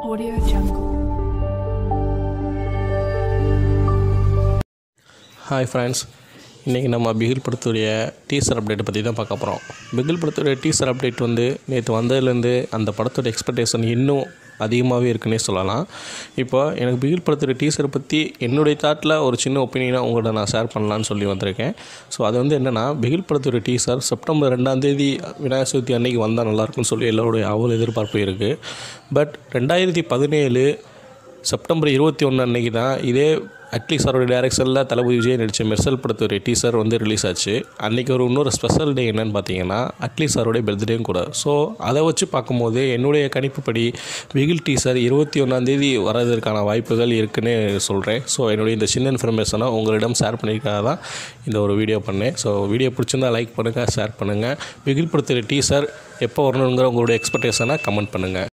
Audio Jungle. Hi friends இன்றைக்கி நம்ம பிகில் படத்துடைய டீசர் அப்டேட்டை பற்றி தான் பார்க்க போகிறோம் பிகில் படத்துடைய டீசர் அப்டேட் வந்து நேற்று வந்ததுலேருந்து அந்த படத்தோட எக்ஸ்பெக்டேஷன் இன்னும் அதிகமாகவே இருக்குன்னே சொல்லலாம் இப்போ எனக்கு பிகில் படத்துடைய டீசரை பற்றி என்னுடைய தாட்டில் ஒரு சின்ன ஒப்பீனியனாக உங்கள்கிட்ட நான் ஷேர் பண்ணலான்னு சொல்லி வந்திருக்கேன் ஸோ அது வந்து என்னென்னா பிகில் படத்துடைய டீசர் செப்டம்பர் ரெண்டாம் தேதி விநாயகர் சதுர்த்தி அன்னைக்கு வந்தால் நல்லாயிருக்கும்னு சொல்லி எல்லோருடைய அவ்வளோ எதிர்பார்ப்பு இருக்குது பட் ரெண்டாயிரத்தி பதினேழு செப்டம்பர் இருபத்தி ஒன்று அன்னைக்கு தான் இதே அட்லி சாரோட டைரக்ஷனில் தளபதி விஜய் நடித்த மெர்சல் படத்தோடைய டீசர் வந்து ரிலீஸ் ஆச்சு அன்றைக்கி ஒரு இன்னொரு ஸ்பெஷல் டே என்னன்னு பார்த்தீங்கன்னா அட்லி சாரோடைய பர்த்டேயும் கூட ஸோ அதை வச்சு பார்க்கும்போது என்னுடைய கணிப்புப்படி பிகில் டீசர் இருபத்தி ஒன்றாந்தேதி வர்றதற்கான வாய்ப்புகள் இருக்குன்னு சொல்கிறேன் ஸோ என்னுடைய இந்த சின்ன இன்ஃபர்மேஷனை உங்களிடம் ஷேர் பண்ணியிருக்காக தான் இந்த ஒரு வீடியோ பண்ணேன் ஸோ வீடியோ பிடிச்சிருந்தா லைக் பண்ணுங்கள் ஷேர் பண்ணுங்கள் பிகில் படத்துடைய டீசர் எப்போ வரணுங்கிற உங்களுடைய எக்ஸ்பெக்டேஷனை கமெண்ட் பண்ணுங்கள்